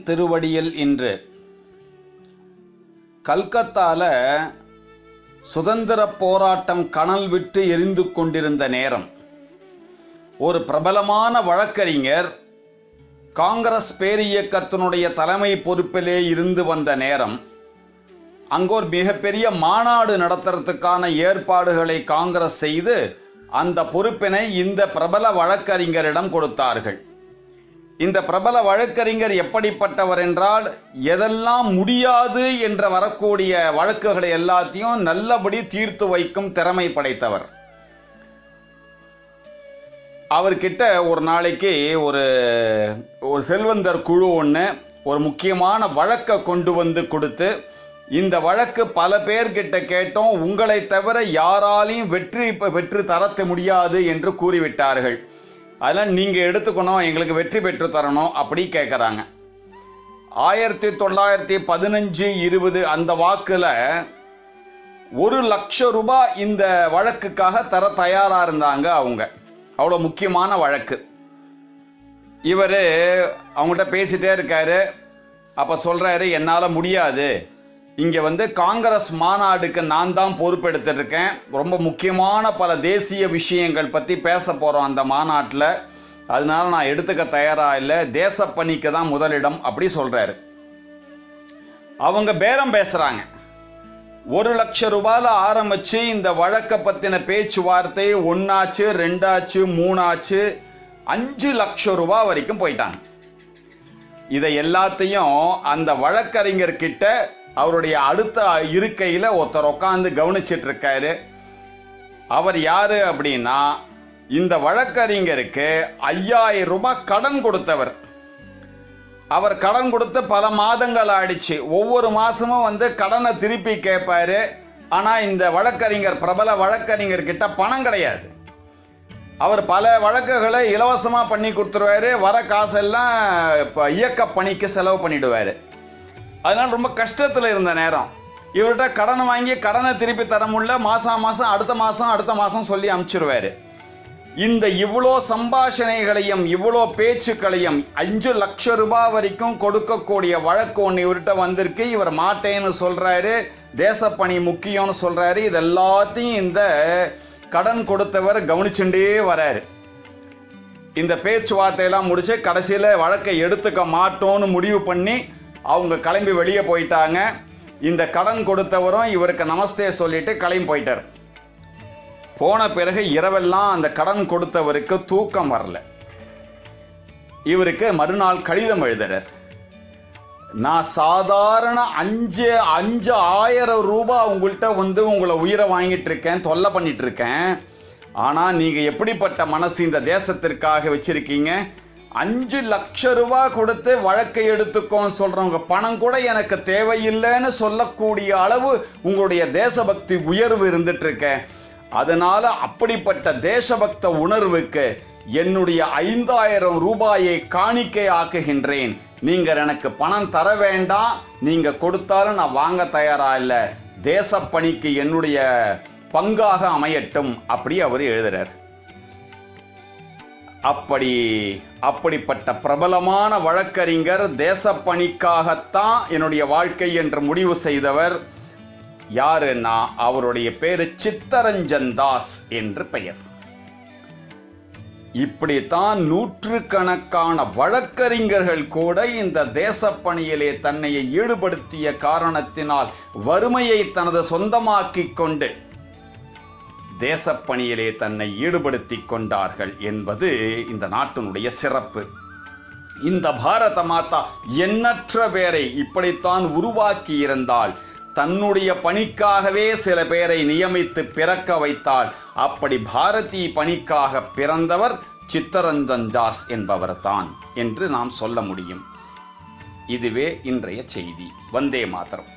திருவடியில் இன்று கல்கத்தால சுதந்திர போராட்டம் கனல் விட்டு எரிந்து கொண்டிருந்த நேரம் ஒரு பிரபலமான வழக்கறிஞர் காங்கிரஸ் பேரியக்கத்தினுடைய தலைமை பொறுப்பிலே இருந்து வந்த நேரம் அங்கே ஒரு மிகப்பெரிய மாநாடு நடத்துறதுக்கான ஏற்பாடுகளை காங்கிரஸ் செய்து அந்த பொறுப்பினை இந்த பிரபல வழக்கறிஞரிடம் கொடுத்தார்கள் இந்த பிரபல வழக்கறிஞர் எப்படிப்பட்டவர் என்றால் எதெல்லாம் முடியாது என்ற வரக்கூடிய வழக்குகளை எல்லாத்தையும் நல்லபடி தீர்த்து வைக்கும் திறமை படைத்தவர் அவர்கிட்ட ஒரு நாளைக்கு ஒரு ஒரு செல்வந்தர் குழு ஒன்று ஒரு முக்கியமான வழக்கை கொண்டு வந்து கொடுத்து இந்த வழக்கு பல பேர்கிட்ட கேட்டோம் உங்களை தவிர யாராலையும் வெற்றி வெற்றி தரத்த முடியாது என்று கூறிவிட்டார்கள் அதெல்லாம் நீங்கள் எடுத்துக்கணும் எங்களுக்கு வெற்றி பெற்று தரணும் அப்படி கேட்குறாங்க ஆயிரத்தி தொள்ளாயிரத்தி பதினஞ்சு இருபது அந்த வாக்கில் ஒரு லட்சம் ரூபாய் இந்த வழக்குக்காக தர தயாராக இருந்தாங்க அவங்க அவ்வளோ முக்கியமான வழக்கு இவர் அவங்கள்ட்ட பேசிட்டே இருக்காரு அப்போ சொல்கிறாரு என்னால் முடியாது இங்கே வந்து காங்கிரஸ் மாநாடுக்கு நான் தான் பொறுப்பெடுத்துருக்கேன் ரொம்ப முக்கியமான பல தேசிய விஷயங்கள் பற்றி பேச போகிறோம் அந்த மாநாட்டில் அதனால நான் எடுத்துக்க தயாராக இல்லை தேசப்பணிக்கு தான் முதலிடம் அப்படி சொல்கிறாரு அவங்க பேரம் பேசுகிறாங்க ஒரு லட்சம் ரூபாயில் ஆரம்பித்து இந்த வழக்கை பற்றின பேச்சுவார்த்தை ஒன்றாச்சு ரெண்டாச்சு மூணாச்சு அஞ்சு லட்சம் ரூபாய் வரைக்கும் போயிட்டாங்க இதை எல்லாத்தையும் அந்த வழக்கறிஞர்கிட்ட அவருடைய அடுத்த இருக்கையில் ஒருத்தர் உட்காந்து கவனிச்சிட்டு இருக்காரு அவர் யாரு அப்படின்னா இந்த வழக்கறிஞருக்கு ஐயாயிரம் ரூபாய் கடன் கொடுத்தவர் அவர் கடன் கொடுத்து பல மாதங்கள் ஆயிடுச்சு ஒவ்வொரு மாசமும் வந்து கடனை திருப்பி கேட்பாரு ஆனால் இந்த வழக்கறிஞர் பிரபல வழக்கறிஞர் கிட்ட பணம் கிடையாது அவர் பல வழக்குகளை இலவசமாக பண்ணி கொடுத்துருவாரு வர காசெல்லாம் இப்போ இயக்க பணிக்கு செலவு பண்ணிடுவார் அதனால் ரொம்ப கஷ்டத்தில் இருந்த நேரம் இவர்கிட்ட கடன் வாங்கி கடனை திருப்பி தர முடியல மாதம் மாதம் அடுத்த மாதம் அடுத்த மாதம் சொல்லி அனுப்பிச்சிருவாரு இந்த இவ்வளோ சம்பாஷணைகளையும் இவ்வளோ பேச்சுக்களையும் அஞ்சு லட்சம் ரூபாய் வரைக்கும் கொடுக்கக்கூடிய வழக்கு ஒன்று இவர்கிட்ட வந்திருக்கு இவர் மாட்டேன்னு சொல்கிறாரு தேசப்பணி முக்கியம்னு சொல்கிறாரு இது எல்லாத்தையும் இந்த கடன் கொடுத்தவர் கவனிச்சுட்டே வராரு இந்த பேச்சுவார்த்தையெல்லாம் முடிச்சு கடைசியில் வழக்கை எடுத்துக்க மாட்டோம்னு முடிவு பண்ணி அவங்க கிளம்பி வெளியே போயிட்டாங்க இந்த கடன் கொடுத்தவரும் இவருக்கு நமஸ்தே சொல்லிட்டு கிளம்பி போயிட்டார் போன பிறகு இரவெல்லாம் அந்த கடன் கொடுத்தவருக்கு தூக்கம் வரல இவருக்கு மறுநாள் கடிதம் எழுதுறார் நான் சாதாரண அஞ்சு அஞ்சு ஆயிரம் ரூபாய் உங்கள்கிட்ட வந்து உங்களை உயிரை வாங்கிட்டு இருக்கேன் தொல்லை பண்ணிட்டு இருக்கேன் ஆனால் நீங்கள் எப்படிப்பட்ட மனசு இந்த தேசத்திற்காக வச்சிருக்கீங்க அஞ்சு லட்சம் ரூபாய் கொடுத்து வழக்கை எடுத்துக்கோன்னு சொல்கிறவங்க பணம் கூட எனக்கு தேவையில்லைன்னு சொல்லக்கூடிய அளவு உங்களுடைய தேசபக்தி உயர்வு இருந்துட்டு இருக்கேன் அதனால அப்படிப்பட்ட தேசபக்த உணர்வுக்கு என்னுடைய ஐந்தாயிரம் ரூபாயை காணிக்கை ஆக்குகின்றேன் நீங்கள் எனக்கு பணம் தர வேண்டாம் நீங்கள் கொடுத்தாலும் நான் வாங்க தயாரா இல்லை தேசப்பணிக்கு என்னுடைய பங்காக அமையட்டும் அப்படி அவர் எழுதுறார் அப்படி அப்படிப்பட்ட பிரபலமான வழக்கறிஞர் தேசப்பணிக்காகத்தான் என்னுடைய வாழ்க்கை என்று முடிவு செய்தவர் யாருன்னா அவருடைய பேரு சித்தரஞ்சன் தாஸ் என்று பெயர் இப்படித்தான் நூற்றுக்கணக்கான வழக்கறிஞர்கள் கூட இந்த தேசப்பணியிலே தன்னை ஈடுபடுத்திய காரணத்தினால் வறுமையை தனது சொந்தமாக்கிக் கொண்டு தேசப்பணியிலே தன்னை ஈடுபடுத்திக் கொண்டார்கள் என்பது இந்த நாட்டினுடைய சிறப்பு இந்த பாரத மாதா எண்ணற்ற பேரை இப்படித்தான் உருவாக்கி இருந்தால் தன்னுடைய பணிக்காகவே சில பேரை நியமித்து பிறக்க வைத்தால் அப்படி பாரதி பணிக்காக பிறந்தவர் சித்தரஞ்சன் தாஸ் என்பவர்தான் என்று நாம் சொல்ல முடியும் இதுவே இன்றைய செய்தி வந்தே மாதரம்